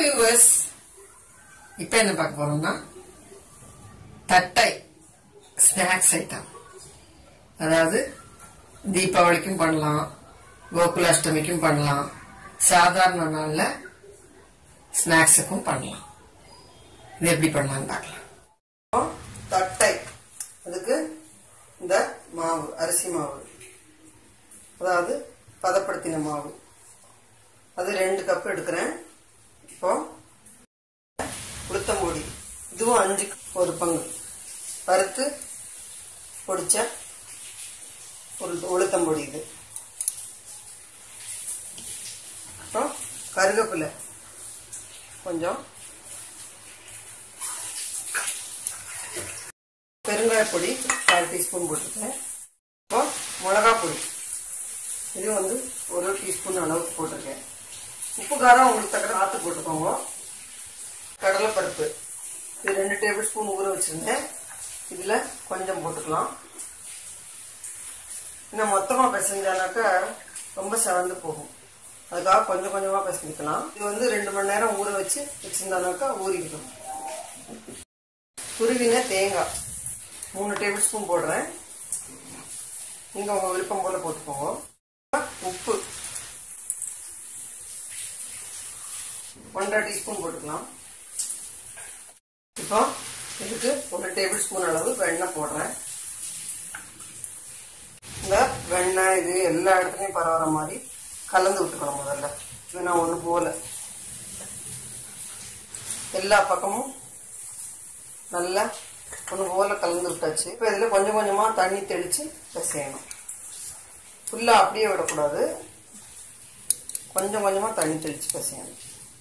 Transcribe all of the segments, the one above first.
viewers இப்போ என்ன பார்க்க போறோம்னா தட்டை ஸ்நாக்ஸ் ஐட்டம் அதாவது தீபாவளிக்கும் பண்ணலாம் கோகுலாஷ்டமிக்கும் பண்ணலாம் சாதாரண நாள்ல ஸ்நாக்ஸுக்கும் பண்ணலாம் இது எப்படி பண்ணலாம்னு பார்க்கலாம் தட்டை அதுக்கு இந்த மாவு அரிசி மாவு அதாவது பதப்படுத்தின மாவு அது ரெண்டு கப் எடுக்கிறேன் இப்போ உளுத்தம்பொடி இதுவும் அஞ்சு ஒரு பங்கு வறுத்து பொடிச்ச ஒரு உளுத்தம்பொடி இது அப்புறம் கருவேப்பிலை கொஞ்சம் பெருங்காய பொடி கால் டீஸ்பூன் போட்டிருக்கேன் இப்போ மிளகா பொடி இது வந்து ஒரு டீஸ்பூன் அளவுக்கு போட்டிருக்கேன் உப்பு காரம் உங்களுக்கு தக்க ஆத்து போட்டுக்கோங்க கடலைப்பருப்பு இது ரெண்டு டேபிள் ஸ்பூன் ஊற வச்சிருந்தேன் இதுல கொஞ்சம் போட்டுக்கலாம் இன்னும் மொத்தமா பிசைஞ்சானாக்கா ரொம்ப செவந்து போகும் அதுக்காக கொஞ்சம் கொஞ்சமா பிசைஞ்சிக்கலாம் இது வந்து ரெண்டு மணி நேரம் ஊற வச்சு வச்சிருந்தானாக்கா ஊறிக்கணும் துருவின தேங்காய் மூணு டேபிள் ஸ்பூன் போடுறேன் நீங்க உங்க விருப்பம் போல போட்டுக்கோங்க உப்பு ஒன்றரை டீஸ்பூன் போட்டுக்கலாம் இப்போ இதுக்கு ஒரு டேபிள் ஸ்பூன் அளவு வெண்ணெய் போடுறேன் இந்த வெண்ணெய் இது எல்லா இடத்துலையும் பரவுற மாதிரி கலந்து விட்டுக்கணும் முதல்ல இது நான் ஒன்று போல எல்லா பக்கமும் நல்லா ஒன்று போல கலந்து விட்டாச்சு இப்போ இதில் கொஞ்சம் கொஞ்சமாக தண்ணி தெளித்து பிசையணும் ஃபுல்லாக அப்படியே விடக்கூடாது கொஞ்சம் கொஞ்சமாக தண்ணி தெளித்து பிசையணும்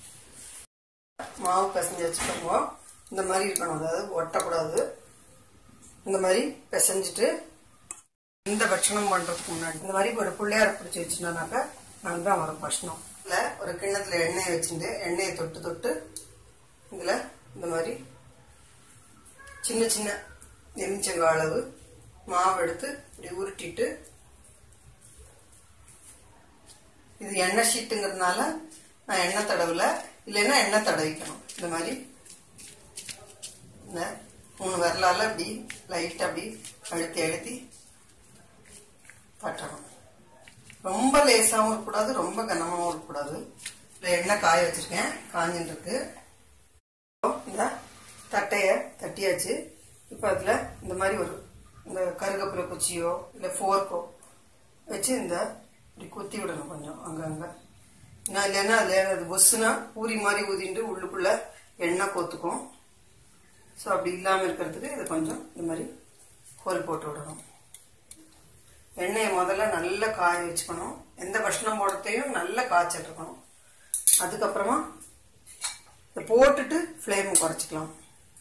மாவு பிசைஞ்சு வச்சுக்கோங்க இந்த மாதிரி இருக்கணும் அதாவது ஒட்டக்கூடாது இந்த மாதிரி பிசைஞ்சிட்டு இந்த பட்சணம் பண்றதுக்கு முன்னாடி இந்த மாதிரி ஒரு பிள்ளையார பிடிச்சி வச்சுனாக்கா நல்லா வரும் பட்சணம் இல்ல ஒரு கிண்ணத்துல எண்ணெயை வச்சுட்டு எண்ணெயை தொட்டு தொட்டு இதுல இந்த மாதிரி சின்ன சின்ன எலுமிச்சங்க அளவு மாவு எடுத்து இப்படி உருட்டிட்டு இது எண்ணெய் ஷீட்டுங்கிறதுனால நான் எண்ணெய் தடவுல இல்லைன்னா எண்ணெய் தடவிக்கணும் இந்த மாதிரி இந்த மூணு விரலால இப்படி லைட்டா அப்படி அழுத்தி அழுத்தி தட்டணும் ரொம்ப லேசாவும் இருக்கக்கூடாது ரொம்ப கனமாவும் இருக்கக்கூடாது இதுல எண்ணெய் காய வச்சிருக்கேன் காஞ்சிட்டு இருக்கு இந்த தட்டைய தட்டியாச்சு இப்போ அதுல இந்த மாதிரி ஒரு இந்த கருகப்புல குச்சியோ இல்ல ஃபோர்க்கோ வச்சு இந்த இப்படி குத்தி விடணும் கொஞ்சம் அங்கங்க நான் இல்லைன்னா அதுல அது பொஸ்ஸுனா பூரி மாதிரி ஊதிட்டு உள்ளுக்குள்ள எண்ணெய் கோத்துக்கும் ஸோ அப்படி இல்லாமல் இருக்கிறதுக்கு இதை கொஞ்சம் இந்த மாதிரி கோல் போட்டு விடணும் எண்ணெயை முதல்ல நல்லா காய வச்சுக்கணும் எந்த பஷ்ணம் போடத்தையும் நல்லா காய்ச்சல் இருக்கணும் அதுக்கப்புறமா இதை போட்டுட்டு ஃப்ளேம் குறைச்சிக்கலாம்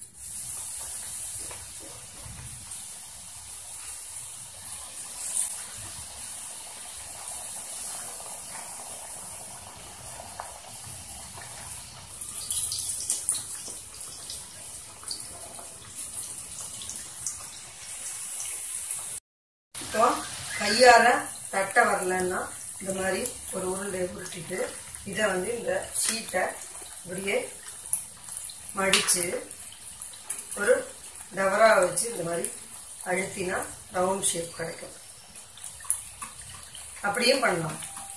இப்போ கையால தட்டை வரலன்னா இந்த மாதிரி ஒரு உருண்டை உருட்டிட்டு இதை வந்து இந்த ஷீட்டை இப்படியே மடிச்சு ஒரு டவரா வச்சு இந்த மாதிரி அழுத்தினா ரவுண்ட் ஷேப் கிடைக்கும் அப்படியே பண்ணலாம்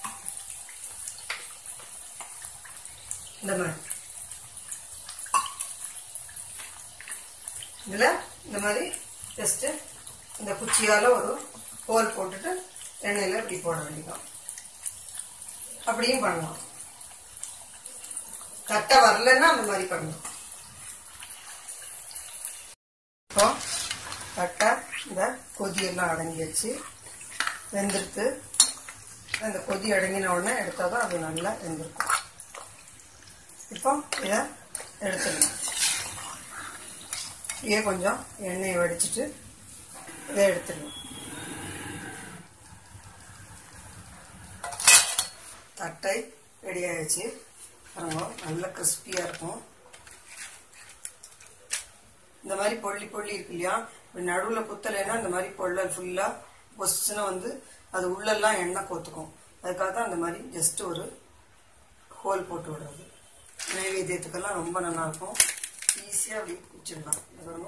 இந்த மாதிரி இதுல இந்த மாதிரி ஜஸ்ட் இந்த குச்சியால ஒரு ஹோல் போட்டுட்டு எண்ணெயில இப்படி போட வேண்டியதான் அப்படியும் பண்ணலாம் கட்டை வரலன்னா அந்த மாதிரி பண்ணலாம் இப்போ கட்டை இந்த கொதியெல்லாம் அடங்கியாச்சு வெந்திருக்கு இந்த கொதி அடங்கின உடனே எடுத்தாதான் அது நல்லா வெந்திருக்கும் இப்போ இதை எடுத்துடலாம் இதே கொஞ்சம் எண்ணெயை வடிச்சிட்டு இதை எடுத்துடலாம் தட்டை ரெடி ஆயிடுச்சு பாருங்க நல்ல கிறிஸ்பியா இருக்கும் இந்த மாதிரி பொள்ளி பொள்ளி இருக்கு இல்லையா இப்படி நடுவுல குத்தலைன்னா இந்த மாதிரி பொள்ளல் ஃபுல்லா பொசுன்னு வந்து அது உள்ளெல்லாம் எண்ணெய் கோத்துக்கும் அதுக்காக தான் இந்த மாதிரி ஜஸ்ட் ஒரு ஹோல் போட்டு விடுறது நைவேத்தியத்துக்கெல்லாம் ரொம்ப நல்லா இருக்கும் ஈஸியாக அப்படி வச்சிடலாம் இது பாருங்க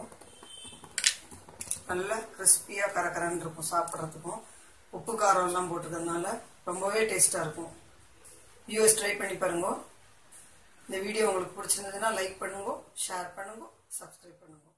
நல்ல கிறிஸ்பியாக கரகரன்னு இருக்கும் சாப்பிட்றதுக்கும் உப்பு காரம் எல்லாம் போட்டுக்கிறதுனால ரொம்பவே டேஸ்ட்டாக இருக்கும் வியூஸ் ட்ரை பண்ணி பாருங்க இந்த வீடியோ உங்களுக்கு பிடிச்சிருந்ததுன்னா லைக் பண்ணுங்க ஷேர் பண்ணுங்க சப்ஸ்கிரைப் பண்ணுங்க